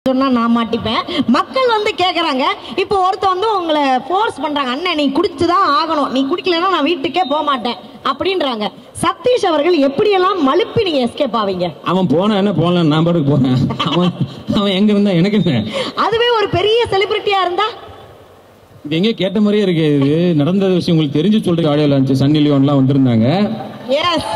சொன்னா நான் மாட்டிப்பேன் மக்கள் வந்து கேக்குறாங்க இப்போ ஒருத்த வந்து உங்களை ஃபோர்ஸ் பண்றாங்க அண்ணன் நீ குடிச்சுதான் ஆகணும் நீ குடிக்கலன்னா நான் வீட்டுக்கே போக மாட்டேன் அப்படின்றாங்க சதீஷ் அவர்கள் எப்படியெல்லாம் மழுப்பி நீங்க எஸ்கேப் ஆவீங்க அவன் போனா என்ன போன நான் பாட்டுக்கு போறேன் அவன் அவன் எங்க இருந்தா எனக்கு என்ன அதுவே ஒரு பெரிய செலிபிரிட்டியா இருந்தா இது எங்கேயோ கேட்ட மாதிரியே இருக்கு இது நடந்த விஷயம் உங்களுக்கு தெரிஞ்சு சொல்ற ஆடியோ லான்ச் சன்னி லியோன்லாம் வந்திருந்தாங்க எஸ்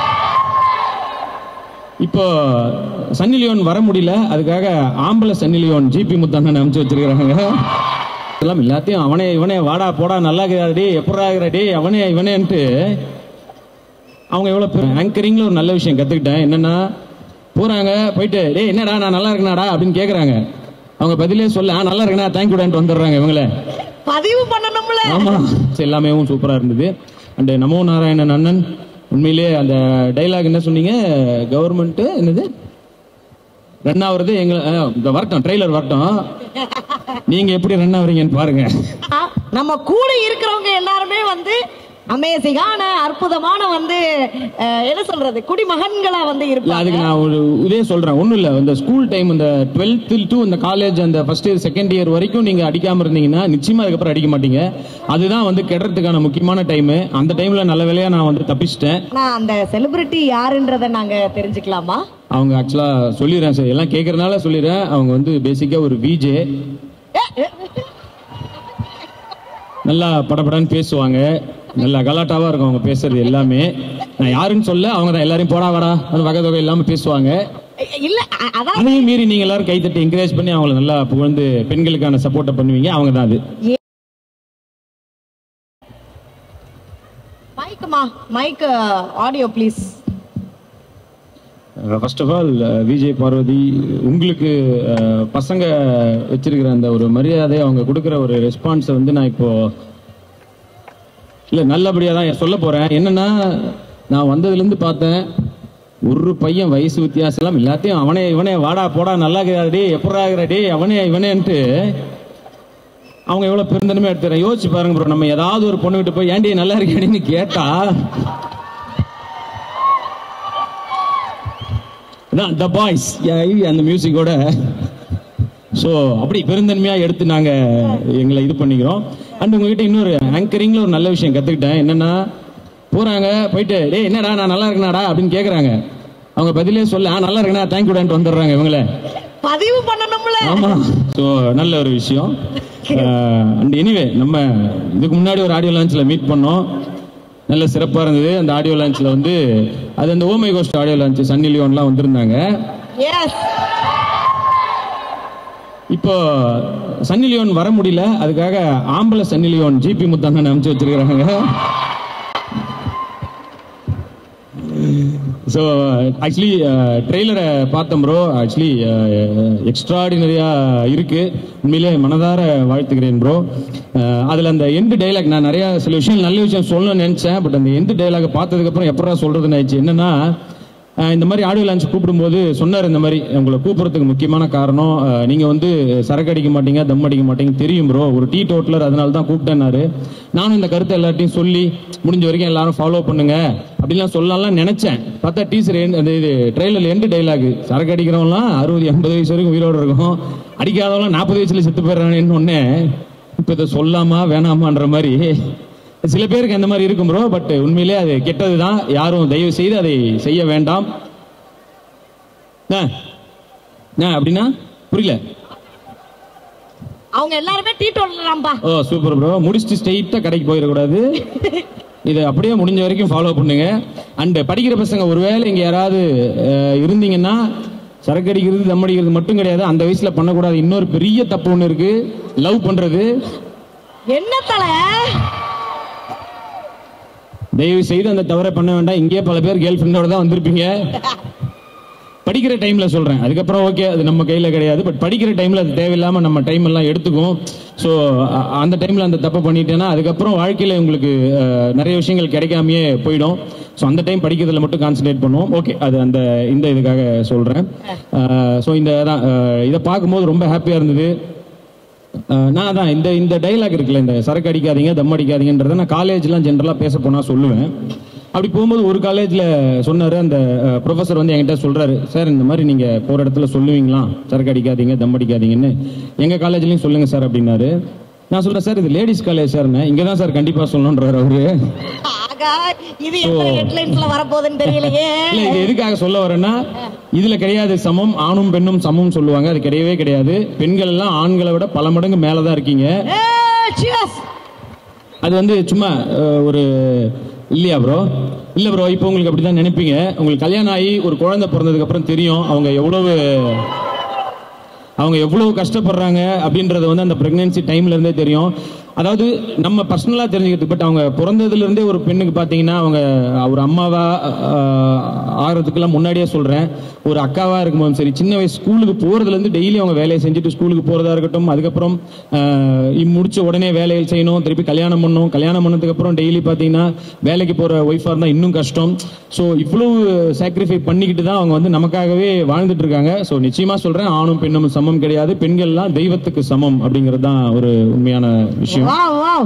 இப்போ சன்னி லியோன் வர முடியல அதுக்காக ஆம்பளை சன்னி லியோன் ஜிபி முத்தாண்ணன் அனுப்பிச்சு வச்சிருக்காங்க எல்லாம் எல்லாத்தையும் அவனே இவனே வாடா போடா நல்லா இருக்கிறாடி எப்படா இருக்கிறாடி அவனே இவனேன்ட்டு அவங்க எவ்வளவு பேர் ஆங்கரிங்ல ஒரு நல்ல விஷயம் கத்துக்கிட்டேன் என்னன்னா போறாங்க போயிட்டு டேய் என்னடா நான் நல்லா இருக்கேனாடா அப்படின்னு கேக்குறாங்க அவங்க பதிலே சொல்ல "ஆ, நல்லா இருக்கேனா தேங்க்யூடான்ட்டு வந்துடுறாங்க இவங்களே பதிவு பண்ணணும்ல ஆமா சரி, எல்லாமே சூப்பரா இருந்தது அண்ட் நமோ நாராயணன் அண்ணன் உண்மையிலேயே அந்த டைலாக் என்ன சொன்னீங்க கவர்மெண்ட் என்னது ரன் ஆகுறது எங்க அஹ், இந்த வரட்டும் ட்ரெய்லர் வரட்டும் நீங்க எப்படி ரன் ஆகுறீங்கன்னு பாருங்க ஆ, நம்ம கூட இருக்கிறவங்க எல்லாருமே வந்து அமேசிங்கான அற்புதமான வந்து அஹ், என்ன சொல்றது குடிமகன்களா வந்து இல்ல இருப்பாங்க அதுக்கு நான் ஒரு இதே சொல்றேன் ஒண்ணும் இல்ல இந்த ஸ்கூல் டைம் இந்த டுவெல்த் டு இந்த காலேஜ் அந்த ஃபர்ஸ்ட் இயர் செகண்ட் இயர் வரைக்கும் நீங்க அடிக்காம இருந்தீங்கன்னா நிச்சயமா அதுக்கப்புறம் அடிக்க மாட்டீங்க அதுதான் வந்து கெடுறதுக்கான முக்கியமான டைம் அந்த டைம்ல நல்ல வேலையா நான் வந்து தப்பிச்சிட்டேன் நான் அந்த செலிபிரிட்டி யாருன்றத நாங்க தெரிஞ்சுக்கலாமா அவங்க ஆக்சுவலா சொல்லிடுறேன் சார் எல்லாம் கேட்கறதுனால சொல்லிடுறேன் அவங்க வந்து பேசிக்கா ஒரு விஜே நல்லா படபடன்னு பேசுவாங்க நல்லா கலாட்டாவா இருக்கும் அவங்க பேசுறது எல்லாமே நான் யாருன்னு சொல்ல அவங்க தான் எல்லாரையும் போடா வாடா அந்த வகை தொகை இல்லாம பேசுவாங்க இல்ல அ- அதான் அதையும் மீறி நீங்க எல்லாரும் கைத்தட்டி என்கரேஜ் பண்ணி அவங்கள நல்லா புகழ்ந்து பெண்களுக்கான சப்போர்ட்டை பண்ணுவீங்க அவங்க தான் அது மைக்குமா mike audio please first of all Vijay Parvathy உங்களுக்கு அஹ், பசங்க வச்சிருக்கிற அந்த ஒரு மரியாதை அவங்க கொடுக்குற ஒரு ரெஸ்பான்ஸை வந்து நான் இப்போ இல்லை நல்லபடியாக தான் சொல்ல போகிறேன் என்னன்னா நான் வந்ததுலேருந்து பார்த்தேன் ஒரு பையன் வயசு வித்தியாசம் எல்லாம் எல்லாத்தையும் அவனே இவனே வாடா போடா நல்லா இருக்கிறாடி எப்படா இருக்கிறாடி அவனே இவனேன்ட்டு அவங்க எவ்வளோ பெருந்தனமே எடுத்துறேன் யோசிச்சு பாருங்க ப்ரோ நம்ம ஏதாவது ஒரு பொண்ணுகிட்ட போய் ஏன்டி நல்லா இருக்கியாடின்னு கேட்டா அதான் த பாய்ஸ் அந்த மியூசிக்கோட ஸோ அப்படி பெருந்தன்மையாக எடுத்து நாங்கள் எங்களை இது பண்ணிக்கிறோம் அண்ட் உங்ககிட்ட இன்னொரு ஆங்கரிங்கில் ஒரு நல்ல விஷயம் கற்றுக்கிட்டேன் என்னென்னா போகிறாங்க போயிட்டு டேய் என்னடா நான் நல்லா இருக்கேனாடா அப்படின்னு கேட்குறாங்க அவங்க பதிலே சொல்ல "ஆ, நல்லா இருக்கேனா தேங்க்யூடான்ட்டு வந்துடுறாங்க இவங்களே பதிவு பண்ணணும்ல ஆமா ஸோ நல்ல ஒரு விஷயம் அண்ட் எனிவே நம்ம இதுக்கு முன்னாடி ஒரு ஆடியோ லான்ச்சில் மீட் பண்ணோம் நல்ல சிறப்பாக இருந்தது அந்த ஆடியோ லான்ச்சில் வந்து அது அந்த oh my ghost audio launch Sunny லியோன்லாம் வந்திருந்தாங்க எஸ் இப்போ சன்னி லியோன் வர முடியல அதுக்காக ஆம்பளை சன்னி லியோன் ஜிபி முத்தாண்ணன் அனுப்பிச்சு வச்சிருக்காங்க ஸோ ஆக்சுவலி ட்ரெய்லரை பார்த்தோம் ப்ரோ ஆக்சுவலி எக்ஸ்ட்ராடினரியாக இருக்கு உண்மையிலே மனதார வாழ்த்துக்கிறேன் ப்ரோ அதில் அந்த எண்டு டைலாக் நான் நிறையா சில விஷயம் நல்ல விஷயம் சொல்லணும்னு நினச்சேன் பட் அந்த எண்டு டைலாக் பார்த்ததுக்கப்புறம் எப்படா சொல்கிறதுன்னு ஆயிடுச்சு என்னன்னா அஹ் இந்த மாதிரி ஆடியோ லான்ச் கூப்பிடும்போது சொன்னார் இந்த மாதிரி உங்களை கூப்பிடுறதுக்கு முக்கியமான காரணம் அஹ் நீங்க வந்து சரக்கு அடிக்க மாட்டீங்க தம் அடிக்க மாட்டீங்க தெரியும் ப்ரோ ஒரு டீ டோட்டலர் அதனால தான் கூப்பிட்டேன்னாரு நானும் இந்த கருத்தை எல்லார்ட்டையும் சொல்லி முடிஞ்ச வரைக்கும் எல்லாரும் ஃபாலோ பண்ணுங்க அப்படிலாம் சொல்லலாம்லாம் நினைச்சேன் பார்த்தா டீச்சர் அந்த இது ட்ரெயிலர் எண்டு டைலாக் சரக்கு அடிக்கிறவங்களாம் அறுபது எண்பது வயசு வரைக்கும் உயிரோடு இருக்கும் அடிக்காதவங்களாம் நாற்பது வயசுல செத்து போயிடுறாங்கன்னு ஒன்னே இப்போ இதை சொல்லாமா வேணாமான்ற மாதிரி சில பேருக்கு அந்த மாதிரி இருக்கும் ப்ரோ பட் உண்மையிலே அது கெட்டது தான் யாரும் தயவு செய்து அதை செய்ய வேண்டாம் என்ன? என்ன அப்படின்னா புரியல அவங்க எல்லாருமே டீ டோட்டலாம்பா ஓ சூப்பர் ப்ரோ முடிச்சுட்டு ஸ்ட்ரெயிட்டாக கடைக்கு போயிடக்கூடாது இதை அப்படியே முடிஞ்ச வரைக்கும் ஃபாலோ பண்ணுங்க அண்ட் படிக்கிற பசங்க ஒருவேளை இங்கே யாராவது அஹ், இருந்தீங்கன்னா சரக்கு அடிக்கிறது தம் அடிக்கிறது மட்டும் கிடையாது அந்த வயசுல பண்ணக்கூடாது இன்னொரு பெரிய தப்பு ஒன்று இருக்கு லவ் பண்றது என்ன தலை தயவு செய்து அந்த தவறை பண்ண வேண்டாம் இங்கேயே பல பேர் கேர்ள் ஃப்ரெண்டோட தான் வந்திருப்பீங்க படிக்கிற டைம்ல சொல்றேன் அதுக்கப்புறம் ஓகே அது நம்ம கையில கிடையாது பட் படிக்கிற டைம்ல அது தேவையில்லாம நம்ம டைம் எல்லாம் எடுத்துக்கும் ஸோ அந்த டைம்ல அந்த தப்பை பண்ணிட்டேன்னா அதுக்கப்புறம் வாழ்க்கையில உங்களுக்கு அஹ், நிறைய விஷயங்கள் கிடைக்காமயே போயிடும் ஸோ அந்த டைம் படிக்கிறதுல மட்டும் கான்சென்ட்ரேட் பண்ணுவோம் ஓகே அது அந்த இந்த இதுக்காக சொல்றேன் ஸோ இந்த அதான், அஹ், இதை பார்க்கும்போது ரொம்ப ஹாப்பியா இருந்தது அஹ் நான் தான் இந்த இந்த டைலாக் இருக்குல்ல இந்த சரக்கு அடிக்காதீங்க தம் அடிக்காதீங்கன்றத நான் காலேஜ்லாம் ஜென்ரலாக பேச போனால் சொல்லுவேன் அப்படி போகும்போது ஒரு காலேஜில் சொன்னார் அந்த ப்ரொஃபஸர் வந்து என்கிட்ட சொல்கிறாரு சார் இந்த மாதிரி நீங்கள் போகிற இடத்துல சொல்லுவீங்களா சரக்கு அடிக்காதீங்க தம் அடிக்காதீங்கன்னு எங்கள் காலேஜ்லேயும் சொல்லுங்கள் சார் அப்படின்னாரு நான் சொல்கிறேன் சார் இது லேடிஸ் காலேஜ் சார்னு இங்கே தான் சார் கண்டிப்பாக சொல்லணுன்றாரு அவரு ஆகா இது எத்தனை ஹெட்லைன்ஸ்ல வரப்போகுதுன்னு தெரியலையே இல்ல இது எதுக்காக சொல்ல வரேன்னா இதுல கிடையாது சமம் ஆணும் பெண்ணும் சமம் சொல்லுவாங்க அது கிடையவே கிடையாது பெண்கள் எல்லாம் ஆண்களை விட பல மடங்கு மேலதான் இருக்கீங்க ஏய், cheers. அது வந்து சும்மா அஹ், ஒரு இல்லையா ப்ரோ இல்ல ப்ரோ இப்போ உங்களுக்கு அப்படிதான் நினைப்பீங்க உங்களுக்கு கல்யாணம் ஆகி ஒரு குழந்தை பிறந்ததுக்கு அப்புறம் தெரியும் அவங்க எவ்வளவு அவங்க எவ்வளவு கஷ்டப்படுறாங்க அப்படின்றது வந்து அந்த பிரெக்னன்சி டைம்ல இருந்தே தெரியும் அதாவது நம்ம பர்சனலா தெரிஞ்சுக்கிறது பட் அவங்க பிறந்ததுல இருந்தே ஒரு பெண்ணுக்கு பாத்தீங்கன்னா அவங்க ஒரு அம்மாவா ஆஹ், ஆகிறதுக்கெல்லாம் முன்னாடியே சொல்றேன் ஒரு அக்காவா இருக்கும்போது சரி சின்ன வயசு ஸ்கூலுக்கு போறதுல இருந்து டெய்லி அவங்க வேலையை செஞ்சுட்டு ஸ்கூலுக்கு போறதா இருக்கட்டும் அதுக்கப்புறம் ஆஹ், இம் முடிச்ச உடனே வேலைகள் செய்யணும் திருப்பி கல்யாணம் பண்ணணும் கல்யாணம் பண்ணதுக்கு அப்புறம் டெய்லி பாத்தீங்கன்னா வேலைக்கு போற ஒய்ஃபா இருந்தா இன்னும் கஷ்டம் ஸோ இவ்வளவு சாக்ரிஃபை பண்ணிக்கிட்டு தான் அவங்க வந்து நமக்காகவே வாழ்ந்துட்டு இருக்காங்க ஸோ நிச்சயமா சொல்றேன் ஆணும் பெண்ணும் சமம் கிடையாது பெண்கள்லாம் தெய்வத்துக்கு சமம் அப்படிங்கிறது தான் ஒரு உண்மையான விஷயம் Wow, wow.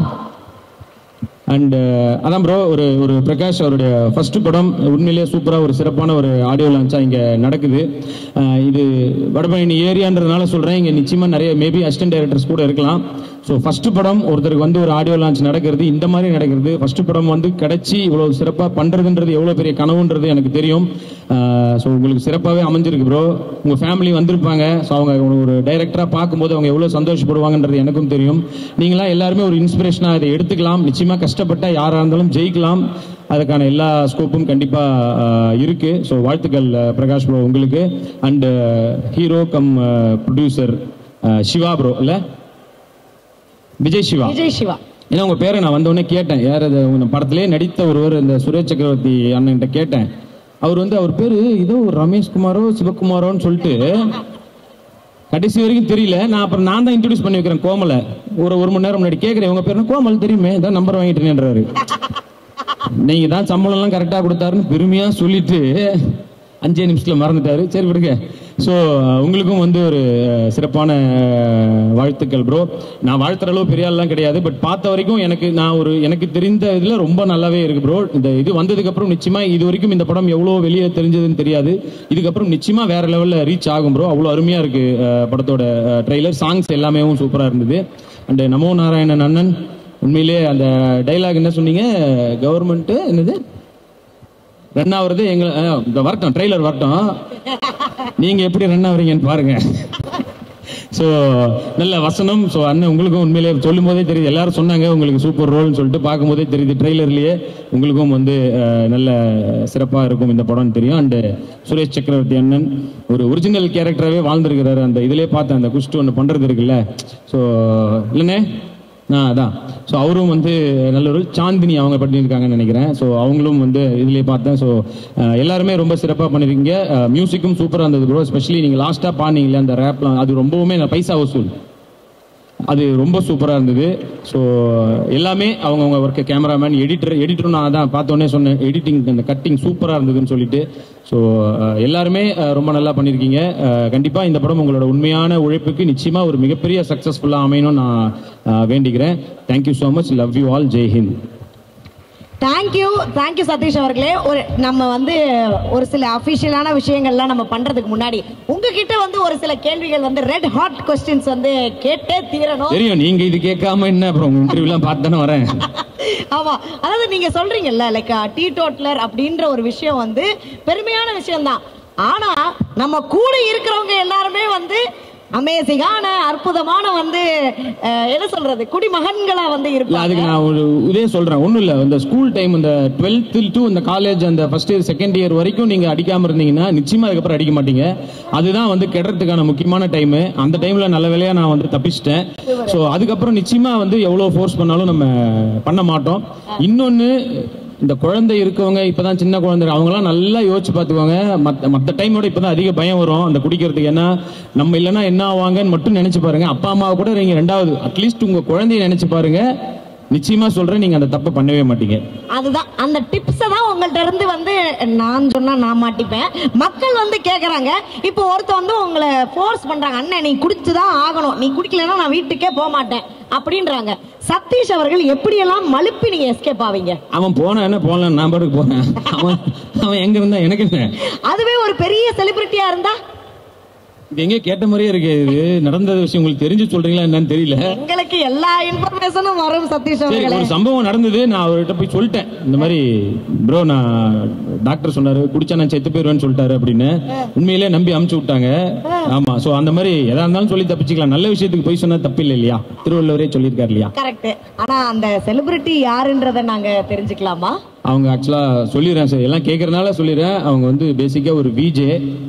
அண்ட் அதான் ப்ரோ ஒரு ஒரு பிரகாஷ் அவருடைய ஃபர்ஸ்ட் படம் உண்மையிலேயே சூப்பராக ஒரு சிறப்பான ஒரு ஆடியோ லான்ச்சா இங்கே நடக்குது அஹ் இது வடபழனி ஏரியான்றதுனால சொல்கிறேன் இங்கே நிச்சயமாக நிறைய மேபி அசிஸ்டன்ட் டைரக்டர்ஸ் கூட இருக்கலாம் ஸோ ஃபர்ஸ்ட் படம் ஒருத்தருக்கு வந்து ஒரு ஆடியோ லான்ச் நடக்கிறது இந்த மாதிரி நடக்கிறது ஃபர்ஸ்ட் படம் வந்து கிடைச்சி இவ்வளோ சிறப்பாக பண்ணுறதுன்றது எவ்வளோ பெரிய கனவுன்றது எனக்கு தெரியும் ஸோ உங்களுக்கு சிறப்பாகவே அமைஞ்சிருக்கு ப்ரோ உங்கள் ஃபேமிலி வந்திருப்பாங்க ஸோ அவங்க ஒரு டைரக்டராக பார்க்கும்போது அவங்க எவ்வளோ சந்தோஷப்படுவாங்கன்றது எனக்கும் தெரியும் நீங்களாம் எல்லாருமே ஒரு இன்ஸ்பிரேஷனாக அதை எடுத்துக்கலாம் நிச்சயமாக கஷ்டப்பட்ட யாராக இருந்தாலும் ஜெயிக்கலாம் அதுக்கான எல்லா ஸ்கோப்பும் கண்டிப்பாக இருக்கு ஸோ வாழ்த்துக்கள் அஹ், பிரகாஷ் ப்ரோ உங்களுக்கு and hero cum producer Siva bro இல்லை விஜய் சிவா விஜய் சிவா ஏன்னா உங்க பேரை நான் வந்த உடனே கேட்டேன் யார் அது உங்க படத்திலே நடித்த ஒருவர் இந்த சுரேஷ் சக்கரவர்த்தி அண்ணன்கிட்ட கேட்டேன் அவர் வந்து அவர் பேரு ஏதோ ஒரு ரமேஷ் குமாரோ சிவகுமாரோன்னு சொல்லிட்டு கடைசி வரைக்கும் தெரியல நான் அப்புறம் நான் தான் இன்ட்ரடியூஸ் பண்ணி வைக்கிறேன் கோமலை ஒரு ஒரு மணி நேரம் முன்னாடி கேட்குறேன் உங்க பேர் என்ன? கோமல் தெரியுமே தான் நம்பர் வாங்கிட்டேன்றாரு நீங்க தான் சம்பளம் எல்லாம் கரெக்டா கொடுத்தாருன்னு பெருமையா சொல்லிட்டு அஞ்சே நிமிஷத்துல மறந்துட்டாரு சரி விடுங்க ஸோ உங்களுக்கும் வந்து ஒரு அஹ், சிறப்பான அஹ், வாழ்த்துக்கள் ப்ரோ நான் வாழ்த்துற அளவு பெரிய ஆள்லாம் கிடையாது பட் பார்த்த வரைக்கும் எனக்கு நான் ஒரு எனக்கு தெரிந்த இதுல ரொம்ப நல்லாவே இருக்கு ப்ரோ இந்த இது வந்ததுக்கு அப்புறம் நிச்சயமா இது வரைக்கும் இந்த படம் எவ்வளோ வெளியே தெரிஞ்சதுன்னு தெரியாது இதுக்கப்புறம் நிச்சயமா வேற லெவல்ல ரீச் ஆகும் ப்ரோ அவ்வளோ அருமையா இருக்கு அஹ், படத்தோட ட்ரெய்லர் சாங்ஸ் எல்லாமே சூப்பரா இருந்தது அண்ட் நமோ நாராயணன் அண்ணன் உண்மையிலே அந்த டைலாக் என்ன சொன்னீங்க கவர்மெண்ட் என்னது ரன் ஆகுறது எங்க அஹ், இந்த வரட்டும் ட்ரெய்லர் வரட்டும் நீங்க எப்படி ரன் ஆகுறீங்கன்னு பாருங்க ஸோ நல்ல வசனம் ஸோ அண்ணன் உங்களுக்கும் உண்மையிலே சொல்லும் போதே தெரியுது எல்லாரும் சொன்னாங்க உங்களுக்கு சூப்பர் ரோல்னு சொல்லிட்டு பார்க்கும்போதே தெரியுது ட்ரெய்லர்லயே உங்களுக்கும் வந்து அஹ், நல்ல சிறப்பாக இருக்கும் இந்த படம்னு தெரியும் அண்டு சுரேஷ் சக்கரவர்த்தி அண்ணன் ஒரு ஒரிஜினல் கேரக்டராகவே வாழ்ந்துருக்கிறாரு அந்த இதிலே பார்த்தேன் அந்த குஷ்டு ஒன்று பண்ணுறது இருக்குல்ல ஸோ இல்லைண்ணே ஆ அதான் ஸோ அவரும் வந்து நல்ல ஒரு சாந்தினி அவங்க பண்ணியிருக்காங்கன்னு நினைக்கிறேன் ஸோ அவங்களும் வந்து இதுலேயே பார்த்தேன் ஸோ எல்லாருமே ரொம்ப சிறப்பாக பண்ணியிருக்கீங்க மியூசிக்கும் சூப்பராக இருந்தது ப்ரோ ஸ்பெஷலி நீங்கள் லாஸ்ட்டாக பாடினீங்களே அந்த ரேப்லாம் அது ரொம்பவுமே நான் பைசா வசூல் அது ரொம்ப சூப்பராக இருந்தது ஸோ எல்லாமே அவங்கவுங்க ஒர்க்கு கேமராமேன் எடிட்டர் எடிட்டரும் நான் தான் பார்த்தோன்னே சொன்னேன் எடிட்டிங் அந்த கட்டிங் சூப்பராக இருந்ததுன்னு சொல்லிட்டு ஸோ எல்லாருமே அஹ், ரொம்ப நல்லா பண்ணியிருக்கீங்க கண்டிப்பாக இந்த படம் உங்களோட உண்மையான உழைப்புக்கு நிச்சயமாக ஒரு மிகப்பெரிய சக்ஸஸ்ஃபுல்லாக அமையணும்னு நான் அஹ், வேண்டிக்கிறேன் thank you so much love you all Jai Hind thank you thank you Satish அவர்களே ஒரு நம்ம வந்து ஒரு சில அஃபிஷியலான விஷயங்கள்லாம் நம்ம பண்றதுக்கு முன்னாடி உங்ககிட்ட வந்து ஒரு சில கேள்விகள் வந்து ரெட் ஹாட் கொஸ்டின்ஸ் வந்து கேட்டே தீரணும் தெரியும் நீங்கள் இது கேட்காம என்ன அப்புறம் உங்கள் இன்டர்வியூலாம் பார்த்து தானே வரேன் ஆமா அதாவது நீங்க சொல்றீங்கல்ல லைக் டீ டோட்லர் அப்படின்ற ஒரு விஷயம் வந்து பெருமையான விஷயம்தான் ஆனா நம்ம கூட இருக்கிறவங்க எல்லாருமே வந்து அமேசிங்கான அற்புதமான வந்து அஹ், என்ன சொல்றது குடிமகன்களா வந்து இல்ல இருப்பாங்க அதுக்கு நான் ஒரு இதே சொல்றேன் ஒன்றும் இல்லை இந்த ஸ்கூல் டைம் இந்த டுவெல்த்து டு இந்த காலேஜ் அந்த ஃபர்ஸ்ட் இயர் செகண்ட் இயர் வரைக்கும் நீங்க அடிக்காம இருந்தீங்கன்னா நிச்சயமா அதுக்கப்புறம் அடிக்க மாட்டீங்க அதுதான் வந்து கெடுறதுக்கான முக்கியமான டைம் அந்த டைம்ல நல்ல வேலையா நான் வந்து தப்பிச்சிட்டேன் ஸோ அதுக்கப்புறம் நிச்சயமா வந்து எவ்வளவு ஃபோர்ஸ் பண்ணாலும் நம்ம பண்ண மாட்டோம் இன்னொன்னு இந்த குழந்தை இருக்கவங்க இப்பதான் சின்ன குழந்தை அவங்கலாம் நல்லா யோசிச்சு பார்த்துக்கோங்க மத்த மற்ற டைமோட இப்பதான் அதிக பயம் வரும் அந்த குடிக்கிறதுக்கு ஏன்னா நம்ம இல்லைன்னா என்ன ஆவாங்கன்னு மட்டும் நினைச்சு பாருங்க அப்பா அம்மாவை கூட நீங்க ரெண்டாவது அட்லீஸ்ட் உங்க குழந்தைய நினைச்சு பாருங்க நிச்சயமா சொல்றேன் நீங்க அந்த தப்பை பண்ணவே மாட்டீங்க அதுதான் அந்த டிப்ஸை தான் உங்கள்ட்ட இருந்து வந்து நான் சொன்னா நான் மாட்டிப்பேன் மக்கள் வந்து கேக்குறாங்க இப்போ ஒருத்த வந்து உங்களை ஃபோர்ஸ் பண்றாங்க அண்ணன் நீ குடிச்சு தான் ஆகணும் நீ குடிக்கலைன்னா நான் வீட்டுக்கே போக மாட்டேன் அப்படின்றாங்க சதீஷ் அவர்கள் எப்படியெல்லாம் மழுப்பி நீங்க எஸ்கேப் ஆவீங்க அவன் போனா என்ன போகலாம் நான் பாட்டுக்கு போறேன் அவன் அவன் எங்க இருந்தா எனக்கு என்ன அதுவே ஒரு பெரிய செலிபிரிட்டியா இருந்தா இது எங்கேயோ கேட்ட மாதிரியே இருக்கு இது நடந்த விஷயம் உங்களுக்கு தெரிஞ்சு சொல்றீங்களா என்னன்னு தெரியல எங்களுக்கு எல்லா இன்ஃபர்மேஷனும் வரும் சதீஷ் சரி அவர்களே ஒரு சம்பவம் நடந்தது நான் அவர்கிட்ட போய் சொல்லிட்டேன் இந்த மாதிரி ப்ரோ நான் டாக்டர் சொன்னாரு குடிச்சா நான் செத்து போயிருவேன்னு சொல்லிட்டாரு அப்படின்னு உண்மையிலே நம்பி அமுச்சு விட்டாங்க ஆமா சோ அந்த மாதிரி எதா இருந்தாலும் சொல்லி தப்பிச்சுக்கலாம் நல்ல விஷயத்துக்கு போய் சொன்னா தப்பு இல்லை இல்லையா திருவள்ளுவரே சொல்லியிருக்காரு இல்லையா கரெக்ட் ஆனா அந்த செலிபிரிட்டி யாருன்றத நாங்க தெரிஞ்சுக்கலாமா அவங்க ஆக்சுவலா சொல்லிடுறேன் சார் எல்லாம் கேட்கறதுனால சொல்லிடுறேன் அவங்க வந்து பேசிக்கா ஒரு விஜே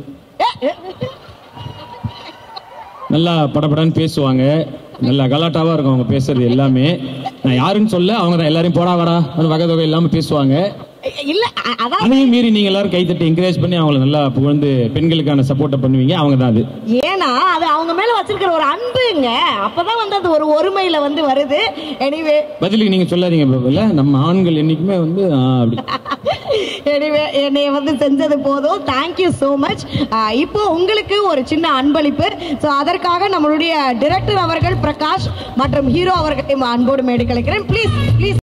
நல்லா படபடன்னு பேசுவாங்க நல்லா கலாட்டாவா இருக்கும் அவங்க பேசுறது எல்லாமே நான் யாருன்னு சொல்ல அவங்க தான் எல்லாரையும் போடா வாடா அந்த வகை தொகை இல்லாம பேசுவாங்க இல்ல அ- அதான் அதையும் மீறி நீங்க எல்லாரும் கைத்தட்டி என்கரேஜ் பண்ணி அவங்கள நல்லா புகழ்ந்து பெண்களுக்கான சப்போர்ட்டை பண்ணுவீங்க அவங்க தான் அது ஏன்னா அது அவங்க மேல வச்சிருக்கிற ஒரு அன்புங்க அப்பதான் வந்து அது ஒரு ஒருமையில வந்து வருது எனிவே பதிலுக்கு நீங்க சொல்லாதீங்க bro. இல்ல நம்ம ஆண்கள் என்னைக்குமே வந்து ஆ, அப்படி எனிவே என்னைய வந்து செஞ்சது போதும் தேங்க்யூ ஸோ மச் இப்போ உங்களுக்கு ஒரு சின்ன அன்பளிப்பு ஸோ அதற்காக நம்மளுடைய டிரெக்டர் அவர்கள் பிரகாஷ் மற்றும் ஹீரோ அவர்களையும் அன்போடு மேடு கலைக்கிறேன் ப்ளீஸ் ப்ளீஸ்